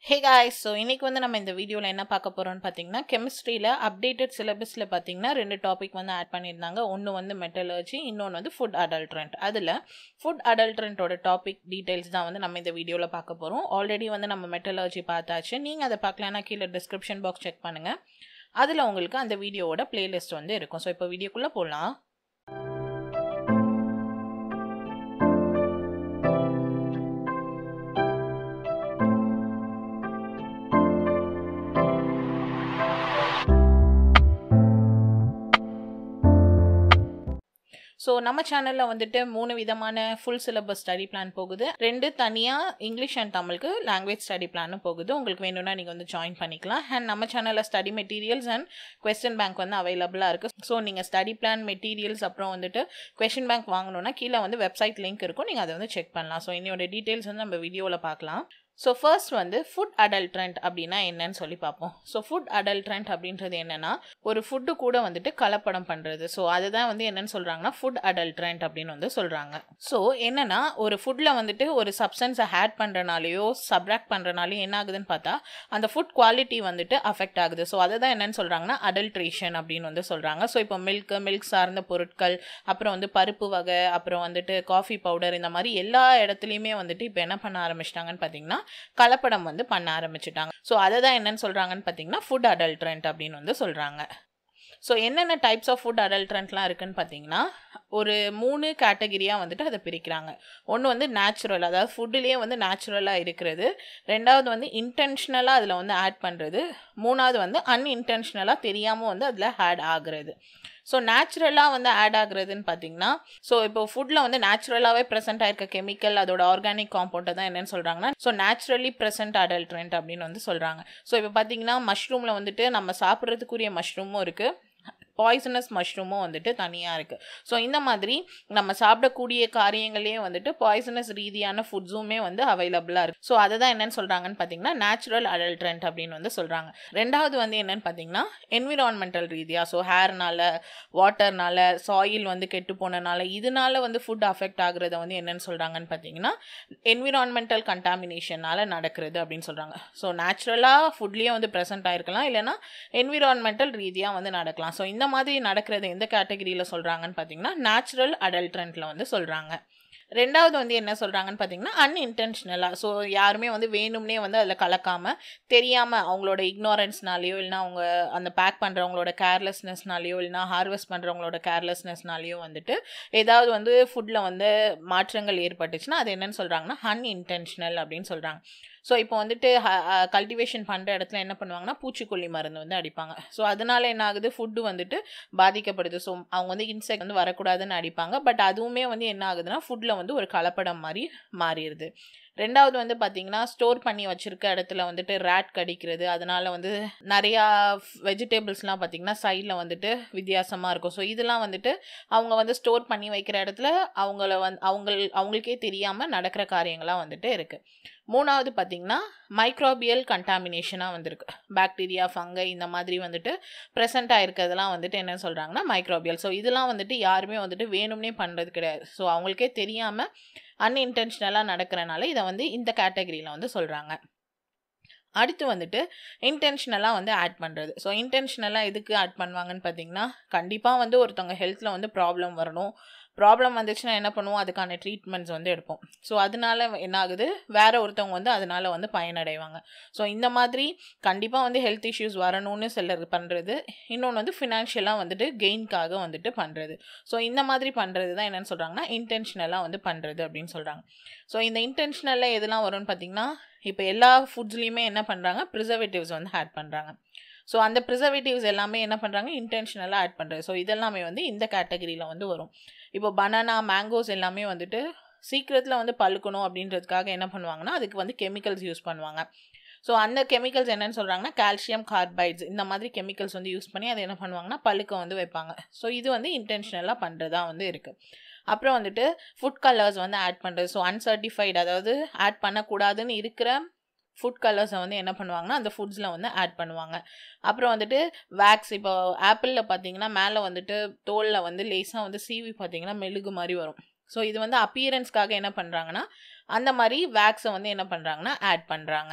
hey guys so இன்றைக்கி வந்து நம்ம இந்த வீடியோவில் என்ன பார்க்க போகிறோம்னு பார்த்தீங்கன்னா கெமிஸ்ட்ரியில் அப்டேட்டட் சிலபஸில் பார்த்தீங்கன்னா ரெண்டு டாபிக் வந்து ஆட் பண்ணியிருந்தாங்க ஒன்று வந்து மெட்டலர்ஜி இன்னொன்று வந்து ஃபுட் அடல்ட்ரண்ட் அதில் ஃபுட் அடல்ட்ரண்ட்டோட டாபிக் டீட்டெயில்ஸ் தான் வந்து நம்ம இந்த வீடியோவில் பார்க்க போகிறோம் ஆல்ரெடி வந்து நம்ம மெட்டலர்ஜி பார்த்தாச்சு நீங்கள் அதை பார்க்கலன்னா கீழே டிஸ்கிரிப்ஷன் பாக்ஸ் செக் பண்ணுங்கள் அதில் உங்களுக்கு அந்த வீடியோவோட பிளேலிஸ்ட் வந்து இருக்கும் ஸோ இப்போ வீடியோக்குள்ளே போகலாம் ஸோ நம்ம சேனலில் வந்துட்டு மூணு விதமான ஃபுல் சிலபஸ் ஸ்டடி பிளான் போகுது ரெண்டு தனியாக இங்கிலீஷ் அண்ட் தமிழுக்கு லாங்குவேஜ் ஸ்டடி பிளானும் போகுது உங்களுக்கு வேணும்னா நீங்கள் வந்து ஜாயின் பண்ணிக்கலாம் அண்ட் நம்ம சேனலில் study materials and question bank வந்து அவைலபிளாக இருக்குது ஸோ நீங்கள் ஸ்டடி பிளான் மெட்டீரியல்ஸ் அப்புறம் வந்துட்டு கொஸ்டின் பேங்க் வாங்கணும்னா கீழே வந்து வெப்சைட் லிங்க் இருக்கும் நீங்கள் அதை வந்து செக் பண்ணலாம் ஸோ இன்னையோட டீட்டெயில்ஸ் வந்து நம்ம வீடியோவில் பார்க்கலாம் ஸோ ஃபர்ஸ்ட் வந்து ஃபுட் அடல்ட்ரண்ட் அப்படின்னா என்னன்னு சொல்லி பார்ப்போம் ஸோ ஃபுட் அடல்ட்ரண்ட் அப்படின்றது என்னென்னா ஒரு ஃபுட்டு கூட வந்துட்டு கலப்படம் பண்ணுறது ஸோ அதுதான் வந்து என்னன்னு சொல்கிறாங்கன்னா ஃபுட் அடல்ட்ரண்ட் அப்படின்னு வந்து சொல்கிறாங்க ஸோ என்னென்னா ஒரு ஃபுட்டில் வந்துட்டு ஒரு சப்ஸ்டன்ஸை ஆட் பண்ணுறனாலையோ சப்ராக்ட் பண்ணுறனாலையோ என்ன ஆகுதுன்னு பார்த்தா அந்த ஃபுட் குவாலிட்டி வந்துட்டு அஃபெக்ட் ஆகுது ஸோ அதை தான் என்னன்னு சொல்கிறாங்கன்னா அடல்ட்ரேஷன் அப்படின்னு வந்து சொல்கிறாங்க ஸோ இப்போ மில்க் மில்க் சார்ந்த பொருட்கள் அப்புறம் வந்து பருப்பு வகை அப்புறம் வந்துட்டு காஃபி பவுடர் இந்த மாதிரி எல்லா இடத்துலையுமே வந்துட்டு இப்போ என்ன பண்ண ஆரம்பிச்சிட்டாங்கன்னு பார்த்தீங்கன்னா கலப்படம் வந்து பண்ண ஆரம்பிச்சிட்டாங்க ஸோ அதை தான் என்னன்னு சொல்கிறாங்கன்னு பார்த்தீங்கன்னா ஃபுட் அடல்ட்ரண்ட் அப்படின்னு வந்து சொல்கிறாங்க ஸோ என்னென்ன டைப்ஸ் ஆஃப் ஃபுட் அடல்ட்ரண்ட்லாம் இருக்குன்னு பார்த்தீங்கன்னா ஒரு மூணு கேட்டகிரியாக வந்துட்டு அதை பிரிக்கிறாங்க ஒன்று வந்து நேச்சுரல் அதாவது ஃபுட்டுலேயே வந்து நேச்சுரலாக இருக்கிறது ரெண்டாவது வந்து இன்டென்ஷனலாக அதில் வந்து ஆட் பண்ணுறது மூணாவது வந்து அன்இன்டென்ஷனலாக தெரியாமல் வந்து அதில் ஆட் ஆகுறது ஸோ நேச்சுரலாக வந்து ஆட் ஆகுறதுன்னு பார்த்தீங்கன்னா ஸோ இப்போ ஃபுட்டில் வந்து நேச்சுரலாகவே ப்ரெசென்ட் ஆயிருக்க கெமிக்கல் அதோட ஆர்கானிக் காம்பவுண்டை தான் என்னென்னு சொல்கிறாங்கன்னா ஸோ நேச்சுரலி ப்ரெசென்ட் அடல்ட்ரண்ட் அப்படின்னு வந்து சொல்கிறாங்க ஸோ இப்போ பார்த்தீங்கன்னா மஷ்ரூமில் வந்துட்டு நம்ம சாப்பிட்றதுக்குரிய மஷ்ரூமும் இருக்குது பாய்சனஸ் மஷ்ரூமும் வந்துட்டு தனியாக இருக்குது ஸோ இந்த மாதிரி நம்ம சாப்பிடக்கூடிய காரியங்களே வந்துட்டு பாய்சனஸ் ரீதியான ஃபுட்ஸுமே வந்து அவைலபிளாக இருக்குது ஸோ அதை தான் என்னென்னு சொல்கிறாங்கன்னு பார்த்தீங்கன்னா நேச்சுரல் அடல்ட்ரண்ட் அப்படின்னு வந்து சொல்கிறாங்க ரெண்டாவது வந்து என்னென்னு பார்த்தீங்கன்னா என்விரான்மெண்டல் ரீதியாக ஸோ ஹேர்னால வாட்டர்னால சாயில் வந்து கெட்டு போனனால இதனால வந்து ஃபுட் அஃபெக்ட் ஆகுறத வந்து என்னென்னு சொல்கிறாங்கன்னு பார்த்தீங்கன்னா என்விரான்மெண்டல் கண்டாமினேஷனால் நடக்கிறது அப்படின்னு சொல்கிறாங்க ஸோ நேச்சுரலாக ஃபுட்லேயே வந்து ப்ரெசென்ட் ஆயிருக்கலாம் இல்லைனா என்விரான்மெண்டல் ரீதியாக வந்து நடக்கலாம் ஸோ இந்த மாதிரி நடக்கிறது எந்த கேட்டகரியில் சொல்கிறாங்கன்னு பார்த்தீங்கன்னா நேச்சுரல் அடல்ட்ரண்ட்டில் வந்து சொல்கிறாங்க ரெண்டாவது வந்து என்ன சொல்கிறாங்கன்னு பார்த்தீங்கன்னா அன்இன்டென்ஷனலாக ஸோ யாருமே வந்து வேணும்னே வந்து அதில் கலக்காமல் தெரியாமல் அவங்களோட இக்னோரன்ஸ்னாலேயோ இல்லைனா அவங்க அந்த பேக் பண்ணுறவங்களோட கேர்லெஸ்னஸ்னாலேயோ இல்லைனா ஹார்வெஸ்ட் பண்ணுறவங்களோட கேர்லெஸ்னஸ்னாலேயோ வந்துட்டு ஏதாவது வந்து ஃபுட்டில் வந்து மாற்றங்கள் ஏற்பட்டுச்சுன்னா அது என்னன்னு சொல்கிறாங்கன்னா அன்இன்டென்ஷனல் அப்படின்னு சொல்கிறாங்க ஸோ இப்போ வந்துட்டு கல்டிவேஷன் பண்ணுற இடத்துல என்ன பண்ணுவாங்கன்னா பூச்சிக்கொல்லி மருந்து வந்து அடிப்பாங்க ஸோ அதனால என்ன ஆகுது ஃபுட்டு வந்துட்டு பாதிக்கப்படுது ஸோ அவங்க வந்து இன்செக்ட் வந்து வரக்கூடாதுன்னு அடிப்பாங்க பட் அதுவுமே வந்து என்ன ஆகுதுன்னா ஃபுட்டில் வந்து ஒரு கலப்படம் மாதிரி மாறிடுது ரெண்டாவது வந்து பார்த்தீங்கன்னா ஸ்டோர் பண்ணி வச்சுருக்க இடத்துல வந்துட்டு ரேட் கடிக்கிறது அதனால் வந்து நிறையா வெஜிடபிள்ஸ்லாம் பார்த்திங்கன்னா சைடில் வந்துட்டு வித்தியாசமாக இருக்கும் ஸோ இதெல்லாம் வந்துட்டு அவங்க வந்து ஸ்டோர் பண்ணி வைக்கிற இடத்துல அவங்கள வந் அவங்க அவங்களுக்கே தெரியாமல் நடக்கிற காரியங்களாக வந்துட்டு இருக்குது மூணாவது பார்த்திங்கன்னா மைக்ரோபியல் கண்டாமினேஷனாக வந்திருக்கு பாக்டீரியா ஃபங்கை இந்த மாதிரி வந்துட்டு ப்ரெசென்ட் ஆகிருக்கிறதுலாம் வந்துட்டு என்ன சொல்கிறாங்கன்னா மைக்ரோபியல் ஸோ இதெல்லாம் வந்துட்டு யாருமே வந்துட்டு வேணும்னே பண்ணுறது கிடையாது ஸோ அவங்களுக்கே தெரியாமல் அன்இன்டென்ஷனலாக நடக்கிறனால இதை வந்து இந்த கேட்டகரியில் வந்து சொல்கிறாங்க அடுத்து வந்துட்டு இன்டென்ஷனலாக வந்து ஆட் பண்ணுறது ஸோ இன்டென்ஷனலாக எதுக்கு ஆட் பண்ணுவாங்கன்னு பார்த்தீங்கன்னா கண்டிப்பாக வந்து ஒருத்தவங்க ஹெல்த்தில் வந்து ப்ராப்ளம் வரணும் ப்ராப்ளம் வந்துச்சுன்னா என்ன பண்ணுவோம் அதுக்கான ட்ரீட்மெண்ட்ஸ் வந்து எடுப்போம் ஸோ அதனால என்ன ஆகுது வேற ஒருத்தவங்க வந்து அதனால வந்து பயனடைவாங்க ஸோ இந்த மாதிரி கண்டிப்பாக வந்து ஹெல்த் இஷ்யூஸ் வரணும்னு சிலர் பண்ணுறது இன்னொன்று வந்து ஃபினான்ஷியலாக வந்துட்டு கெயின்காக வந்துட்டு பண்ணுறது ஸோ இந்த மாதிரி பண்ணுறது தான் என்னென்னு சொல்கிறாங்கன்னா இன்டென்ஷனலாக வந்து பண்ணுறது அப்படின்னு சொல்கிறாங்க ஸோ இந்த இன்டென்ஷனலில் எதெல்லாம் வரும்னு பார்த்தீங்கன்னா இப்போ எல்லா ஃபுட்ஸ்லேயுமே என்ன பண்ணுறாங்க ப்ரிசர்வேட்டிவ்ஸ் வந்து ஆட் பண்ணுறாங்க ஸோ அந்த ப்ரிசர்வேட்டிவ்ஸ் எல்லாமே என்ன பண்ணுறாங்க இன்டென்ஷனலாக ஆட் பண்ணுறது ஸோ இதெல்லாமே வந்து இந்த கேட்டகரியில் வந்து வரும் இப்போ பனானா மேங்கோஸ் எல்லாமே வந்துட்டு சீக்கிரத்தில் வந்து பழுக்கணும் அப்படின்றதுக்காக என்ன பண்ணுவாங்கன்னா அதுக்கு வந்து கெமிக்கல்ஸ் யூஸ் பண்ணுவாங்க ஸோ அந்த கெமிக்கல்ஸ் என்னென்னு சொல்கிறாங்கன்னா கால்சியம் கார்பைட்ஸ் இந்த மாதிரி கெமிக்கல்ஸ் வந்து யூஸ் பண்ணி அதை என்ன பண்ணுவாங்கன்னா பழுக்க வந்து வைப்பாங்க ஸோ இது வந்து இன்டென்ஷனலாக பண்ணுறதா வந்து இருக்குது அப்புறம் வந்துட்டு ஃபுட் கலர்ஸ் வந்து ஆட் பண்ணுறது ஸோ அன்சர்டிஃபைடு அதாவது ஆட் பண்ணக்கூடாதுன்னு இருக்கிற ஃபுட் கலர்ஸை வந்து என்ன பண்ணுவாங்கன்னா அந்த ஃபுட்ஸில் வந்து ஆட் பண்ணுவாங்க அப்புறம் வந்துட்டு வேக்ஸ் இப்போ ஆப்பிளில் பார்த்தீங்கன்னா மேலே வந்துட்டு தோலில் வந்து லேசாக வந்து சீவி பார்த்தீங்கன்னா மெழுகு மாதிரி வரும் ஸோ இது வந்து அப்பியரன்ஸ்க்காக என்ன பண்ணுறாங்கன்னா அந்த மாதிரி வேக்ஸை வந்து என்ன பண்ணுறாங்கன்னா ஆட் பண்ணுறாங்க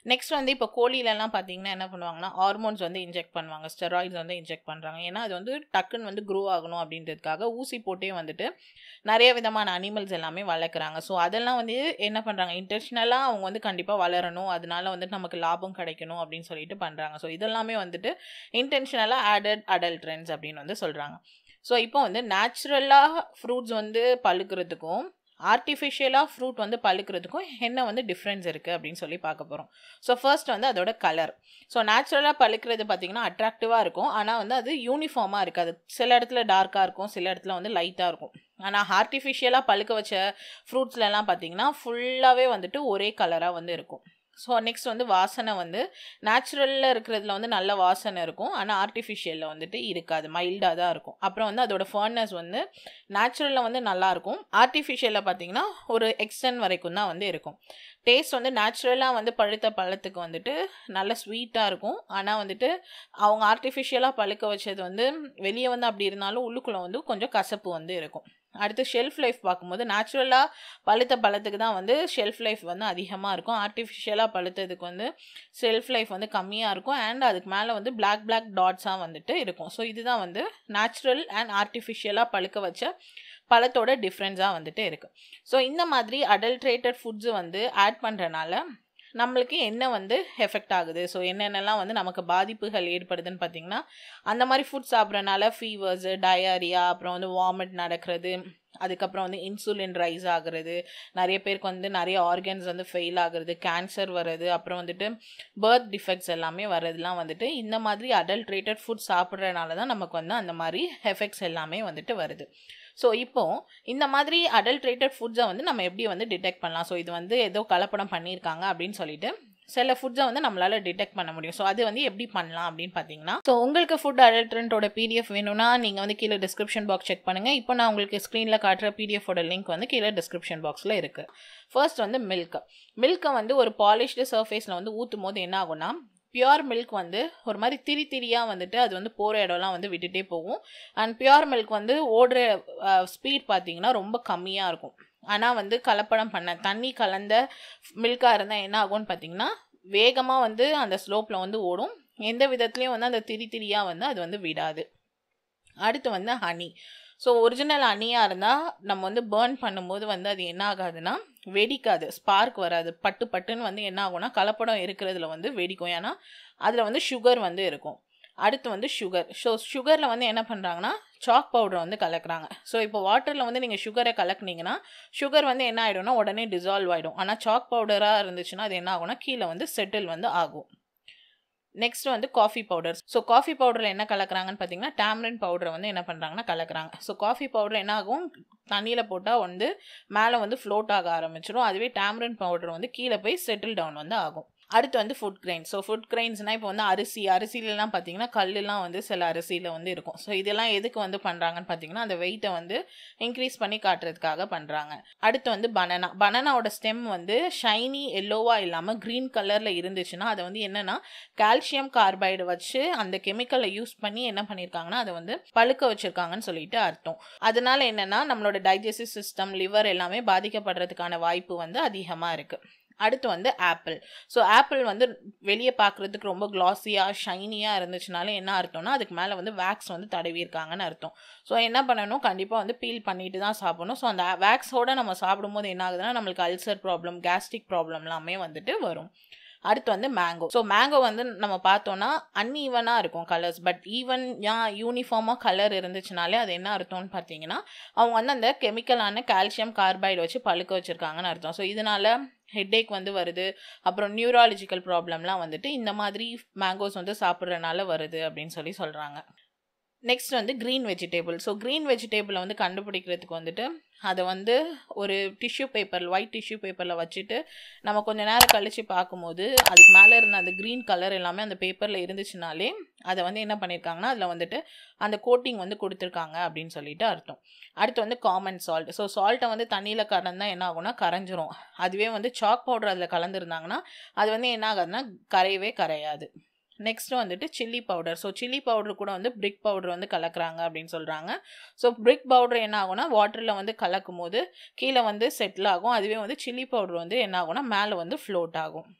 நெக்ஸ்ட் வந்து இப்போ கோழிலெல்லாம் பார்த்தீங்கன்னா என்ன பண்ணுவாங்கன்னா ஹார்மோன்ஸ் வந்து இன்ஜெக்ட் பண்ணுவாங்க ஸ்டெராய்ட்ஸ் வந்து இன்ஜெக்ட் பண்ணுறாங்க ஏன்னா அது வந்து டக்குன்னு வந்து க்ரோ ஆகணும் அப்படின்றதுக்காக ஊசி போட்டே வந்துட்டு நிறைய விதமான அனிமல்ஸ் எல்லாமே வளர்க்குறாங்க ஸோ அதெல்லாம் வந்து என்ன பண்ணுறாங்க இன்டென்ஷனலாக அவங்க வந்து கண்டிப்பாக வளரணும் அதனால வந்துட்டு நமக்கு லாபம் கிடைக்கணும் அப்படின்னு சொல்லிட்டு பண்ணுறாங்க ஸோ இதெல்லாமே வந்துட்டு இன்டென்ஷனலாக ஆடட் அடல்ட் ட்ரெண்ட்ஸ் அப்படின்னு வந்து சொல்கிறாங்க ஸோ இப்போ வந்து நேச்சுரலாக ஃப்ரூட்ஸ் வந்து பழுக்கிறதுக்கும் ஆர்டிஃபிஷியலாக ஃப்ரூட் வந்து பழுக்கிறதுக்கும் என்ன வந்து டிஃப்ரென்ஸ் இருக்குது அப்படின்னு சொல்லி பார்க்க போகிறோம் ஸோ ஃபர்ஸ்ட் வந்து அதோட கலர் ஸோ நேச்சுரலாக பழுக்கிறது பார்த்திங்கன்னா அட்ராக்டிவாக இருக்கும் ஆனால் வந்து அது யூனிஃபார்மாக இருக்காது சில இடத்துல டார்க்காக இருக்கும் சில இடத்துல வந்து லைட்டாக இருக்கும் ஆனால் ஆர்டிஃபிஷியலாக பழுக்க வச்ச ஃப்ரூட்ஸ்லலாம் பார்த்திங்கன்னா ஃபுல்லாகவே வந்துட்டு ஒரே கலராக வந்து இருக்கும் ஸோ நெக்ஸ்ட் வந்து வாசனை வந்து நேச்சுரலில் இருக்கிறதுல வந்து நல்ல வாசனை இருக்கும் ஆனால் ஆர்டிஃபிஷியலில் வந்துட்டு இருக்காது மைல்டாக தான் இருக்கும் அப்புறம் வந்து அதோட ஃபர்னஸ் வந்து நேச்சுரலில் வந்து நல்லாயிருக்கும் ஆர்டிஃபிஷியலில் பார்த்தீங்கன்னா ஒரு எக்ஸ்டென்ட் வரைக்கும் தான் வந்து இருக்கும் டேஸ்ட் வந்து நேச்சுரலாக வந்து பழுத்த பழத்துக்கு வந்துட்டு நல்ல ஸ்வீட்டாக இருக்கும் ஆனால் வந்துட்டு அவங்க ஆர்டிஃபிஷியலாக பழுக்க வச்சது வந்து வெளியே வந்து அப்படி இருந்தாலும் உள்ளுக்குள்ளே வந்து கொஞ்சம் கசப்பு வந்து இருக்கும் அடுத்து ஷெல்ஃப் லைஃப் பார்க்கும்போது நேச்சுரலாக பழுத்த பழத்துக்கு தான் வந்து ஷெல்ஃப் லைஃப் வந்து அதிகமாக இருக்கும் ஆர்டிஃபிஷியலாக பழுத்ததுக்கு வந்து ஷெல்ஃப் லைஃப் வந்து கம்மியாக இருக்கும் அண்ட் அதுக்கு மேலே வந்து பிளாக் பிளாக் டாட்ஸாக வந்துட்டு இருக்கும் ஸோ இதுதான் வந்து நேச்சுரல் அண்ட் ஆர்டிஃபிஷியலாக பழுக்க வச்ச பழத்தோட டிஃப்ரென்ஸாக வந்துட்டு இருக்குது ஸோ இந்த மாதிரி அடல்ட்ரேட்டட் ஃபுட்ஸு வந்து ஆட் பண்ணுறனால நம்மளுக்கு என்ன வந்து எஃபெக்ட் ஆகுது ஸோ என்னென்னலாம் வந்து நமக்கு பாதிப்புகள் ஏற்படுதுன்னு பார்த்தீங்கன்னா அந்த மாதிரி ஃபுட் சாப்பிட்றனால ஃபீவர்ஸு டயரியா அப்புறம் வந்து வாமிட் நடக்கிறது அதுக்கப்புறம் வந்து இன்சுலின் ரைஸ் ஆகுறது நிறைய பேருக்கு வந்து நிறைய ஆர்கன்ஸ் வந்து ஃபெயில் ஆகுறது கேன்சர் வர்றது அப்புறம் வந்துட்டு பர்த் டிஃபெக்ட்ஸ் எல்லாமே வர்றதுலாம் வந்துட்டு இந்த மாதிரி அடல்ட்ரேட்டட் ஃபுட் சாப்பிட்றதுனால தான் நமக்கு வந்து அந்த மாதிரி எஃபெக்ட்ஸ் எல்லாமே வந்துட்டு வருது ஸோ இப்போ இந்த மாதிரி அடல்ட்ரேட்டட் ஃபுட்ஸை வந்து நம்ம எப்படி வந்து டிடெக்ட் பண்ணலாம் ஸோ இது வந்து ஏதோ கலப்படம் பண்ணியிருக்காங்க அப்படின்னு சொல்லிட்டு சில ஃபுட்ஸை வந்து நம்மளால் டிடெக்ட் பண்ண முடியும் ஸோ அது வந்து எப்படி பண்ணலாம் அப்படின்னு பார்த்தீங்கன்னா ஸோ உங்களுக்கு ஃபுட் அடல்ட்ரண்ட்டோட பிடிஎஃப் வேணும்னா நீங்கள் வந்து கீழே டிஸ்கிரிப்ஷன் பாக்ஸ் செக் பண்ணுங்கள் இப்போ நான் உங்களுக்கு ஸ்க்ரீனில் காட்டுற பிடிஎஃபோட லிங்க் வந்து கீழே டிஸ்கிரிப்ஷன் பாக்ஸில் இருக்குது ஃபர்ஸ்ட் வந்து மில்க் மில்க்கை வந்து ஒரு பாலிஷ்டு சர்ஃபேஸில் வந்து ஊற்றும் போது என்ன ஆகும்னா பியோர் மில்க் வந்து ஒரு மாதிரி திரி திரியாக வந்துட்டு அது வந்து போகிற இடம்லாம் வந்து விட்டுட்டே போகும் அண்ட் பியோர் மில்க் வந்து ஓடுற ஸ்பீட் பார்த்தீங்கன்னா ரொம்ப கம்மியாக இருக்கும் ஆனால் வந்து கலப்படம் பண்ண தண்ணி கலந்த மில்காக இருந்தால் என்ன ஆகும்னு பார்த்தீங்கன்னா வேகமாக வந்து அந்த ஸ்லோப்பில் வந்து ஓடும் எந்த விதத்துலேயும் வந்து அந்த திரி திரியாக வந்து அது வந்து விடாது அடுத்து வந்து ஹனி ஸோ ஒரிஜினல் ஹனியாக இருந்தால் நம்ம வந்து பேர்ன் பண்ணும்போது வந்து அது என்ன ஆகாதுன்னா வெடிக்காது ஸ்பார்க் வராது பட்டு பட்டுன்னு வந்து என்ன ஆகும்னா கலப்படம் இருக்கிறதுல வந்து வெடிக்கும் ஏன்னா அதில் வந்து சுகர் வந்து இருக்கும் அடுத்து வந்து சுகர் ஸோ சுகரில் வந்து என்ன பண்ணுறாங்கன்னா சாக் பவுடரை வந்து கலக்குறாங்க ஸோ இப்போ வாட்டரில் வந்து நீங்கள் சுகரை கலக்குனீங்கன்னா சுகர் வந்து என்ன ஆகிடும்னா உடனே டிசால்வ் ஆகிடும் ஆனால் சாக் பவுடராக இருந்துச்சுன்னா அது என்ன ஆகும்னா கீழே வந்து செட்டில் வந்து ஆகும் நெக்ஸ்ட் வந்து காஃபி பவுடர் ஸோ காஃபி பவுடரில் என்ன கலக்குறாங்கன்னு பார்த்தீங்கன்னா டேம்ரின் பவுடரை வந்து என்ன பண்ணுறாங்கன்னா கலக்குறாங்க ஸோ காஃபி பவுடர் என்ன ஆகும் தண்ணியில் போட்டால் வந்து மேலே வந்து ஃப்ளோட் ஆக ஆரம்பிச்சிடும் அதுவே டேம்ரின் பவுடர் வந்து கீழே போய் செட்டில் டவுன் வந்து ஆகும் அடுத்து வந்து ஃபுட் கிரைன்ஸ் ஸோ ஃபுட் கிரைன்ஸ்னால் இப்போ வந்து அரிசி அரிசிலலாம் பார்த்தீங்கன்னா கல்லுலாம் வந்து சில அரிசியில் வந்து இருக்கும் ஸோ இதெல்லாம் எதுக்கு வந்து பண்ணுறாங்கன்னு பார்த்தீங்கன்னா அந்த வெயிட்டை வந்து இன்க்ரீஸ் பண்ணி காட்டுறதுக்காக பண்ணுறாங்க அடுத்து வந்து பனானா பனானாவோட ஸ்டெம் வந்து ஷைனி எல்லோவாக இல்லாமல் க்ரீன் கலரில் இருந்துச்சுன்னா அதை வந்து என்னென்னா கால்சியம் கார்பைடு வச்சு அந்த கெமிக்கலை யூஸ் பண்ணி என்ன பண்ணியிருக்காங்கன்னா அதை வந்து பழுக்க வச்சுருக்காங்கன்னு சொல்லிட்டு அர்த்தம் அதனால என்னென்னா நம்மளோட டைஜஸ்டிவ் சிஸ்டம் லிவர் எல்லாமே பாதிக்கப்படுறதுக்கான வாய்ப்பு வந்து அதிகமாக இருக்குது அடுத்து வந்து ஆப்பிள் ஸோ ஆப்பிள் வந்து வெளியே பார்க்குறதுக்கு ரொம்ப க்ளாஸியாக ஷைனியாக இருந்துச்சுனாலே என்ன அர்த்தம்னா அதுக்கு மேலே வந்து வேக்ஸ் வந்து தடவியிருக்காங்கன்னு அர்த்தம் ஸோ என்ன பண்ணணும் கண்டிப்பாக வந்து பீல் பண்ணிட்டு தான் சாப்பிடணும் ஸோ அந்த வேக்ஸோடு நம்ம சாப்பிடும்போது என்ன ஆகுதுன்னா நம்மளுக்கு அல்சர் ப்ராப்ளம் கேஸ்ட்ரிக் ப்ராப்ளம் எல்லாமே வந்துட்டு வரும் அடுத்து வந்து மேங்கோ ஸோ மேங்கோ வந்து நம்ம பார்த்தோன்னா அன்ஈவனாக இருக்கும் கலர்ஸ் பட் ஈவன் ஏன் யூனிஃபார்மாக கலர் இருந்துச்சுனாலே அது என்ன அர்த்தம்னு பார்த்தீங்கன்னா அவங்க வந்து அந்த கெமிக்கலான கால்சியம் கார்பைடு வச்சு பழுக்க வச்சுருக்காங்கன்னு அர்த்தம் ஸோ இதனால ஹெட்டேக் வந்து வருது அப்புறம் நியூராலஜிக்கல் ப்ராப்ளம்லாம் வந்துட்டு இந்த மாதிரி மேங்கோஸ் வந்து சாப்பிட்றனால வருது அப்படின்னு சொல்லி சொல்கிறாங்க நெக்ஸ்ட் வந்து க்ரீன் வெஜிடேபிள் ஸோ க்ரீன் வெஜிடேபிளை வந்து கண்டுபிடிக்கிறதுக்கு வந்துட்டு அதை வந்து ஒரு டிஷ்யூ பேப்பர் ஒயிட் டிஷ்யூ பேப்பரில் வச்சுட்டு நம்ம கொஞ்சம் நேரம் கழித்து பார்க்கும்போது அதுக்கு மேலே இருந்த அந்த க்ரீன் கலர் எல்லாமே அந்த பேப்பரில் இருந்துச்சுனாலே அதை வந்து என்ன பண்ணியிருக்காங்கன்னா அதில் வந்துட்டு அந்த கோட்டிங் வந்து கொடுத்துருக்காங்க அப்படின்னு சொல்லிட்டு அர்த்தம் அடுத்து வந்து காமன் சால்ட் ஸோ சால்ட்டை வந்து தண்ணியில் கலந்தால் என்ன ஆகும்னா கரைஞ்சிரும் அதுவே வந்து சாக் பவுடர் அதில் கலந்துருந்தாங்கன்னா அது வந்து என்ன ஆகாதுன்னா கரையவே கரையாது நெக்ஸ்ட் வந்துட்டு chilli powder so chilli powder கூட வந்து பிரிக் பவுடர் வந்து கலக்குறாங்க அப்படின்னு சொல்கிறாங்க ஸோ பிரிக் பவுடர் என்ன ஆகும்னா வாட்டரில் வந்து கலக்கும் போது கீழே வந்து செட்டில் ஆகும் அதுவே வந்து சில்லி பவுடர் வந்து என்ன ஆகும்னா மேலே வந்து ஃப்ளோட் ஆகும்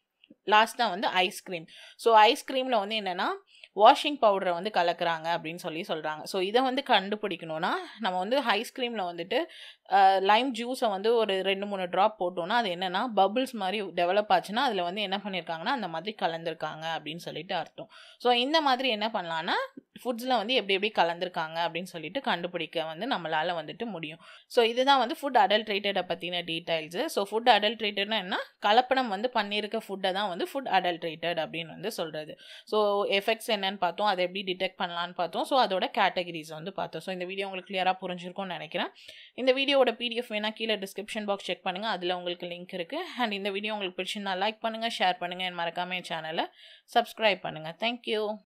லாஸ்ட்டாக வந்து ஐஸ்கிரீம் ஸோ ஐஸ்கிரீமில் வந்து என்னென்னா வாஷிங் பவுடரை வந்து கலக்குறாங்க அப்படின்னு சொல்லி சொல்கிறாங்க ஸோ இதை வந்து கண்டுபிடிக்கணும்னா நம்ம வந்து ஐஸ்கிரீமில் வந்துட்டு லைம் ஜூஸை வந்து ஒரு ரெண்டு மூணு ட்ராப் போட்டோம்னா அது என்னென்னா பபுள்ஸ் மாதிரி டெவலப் ஆச்சுன்னா அதில் வந்து என்ன பண்ணியிருக்காங்கன்னா அந்த மாதிரி கலந்துருக்காங்க அப்படின்னு சொல்லிட்டு அர்த்தம் ஸோ இந்த மாதிரி என்ன பண்ணலான்னா ஃபுட்ஸில் வந்து எப்படி எப்படி கலந்துருக்காங்க அப்படின்னு சொல்லிட்டு கண்டுபிடிக்க வந்து நம்மளால் வந்துட்டு முடியும் ஸோ இதுதான் வந்து ஃபுட் அடல்ட்ரேட்டடை பற்றின டீட்டெயில்ஸு ஸோ ஃபுட் அடல்ட்ரேட்டட்னா என்ன கலப்படம் வந்து பண்ணியிருக்க ஃபுட்டை தான் வந்து ஃபுட் அடல்ட்ரேட்டட் அப்படின்னு வந்து சொல்கிறது ஸோ எஃபெக்ட்ஸ் என்னன்னு பார்த்தோம் அதை எப்படி டிடெக்ட் பண்ணலான்னு பார்த்தோம் ஸோ அதோட கேட்டகரிஸ் வந்து பார்த்தோம் ஸோ இந்த வீடியோ உங்களுக்கு கிளியராக புரிஞ்சிருக்கும்னு நினைக்கிறேன் இந்த வீடியோவோட பிடிஎஃப் வேணால் கீழே டிஸ்கிரிப்ஷன் பாக்ஸ் செக் பண்ணுங்கள் அதில் உங்களுக்கு லிங்க் இருக்குது அண்ட் இந்த வீடியோ உங்களுக்கு பிடிச்சிருந்தா லைக் பண்ணுங்கள் ஷேர் பண்ணுங்கள் மறக்காமல் என் சேனலை சப்ஸ்கிரைப் பண்ணுங்கள் தேங்க்யூ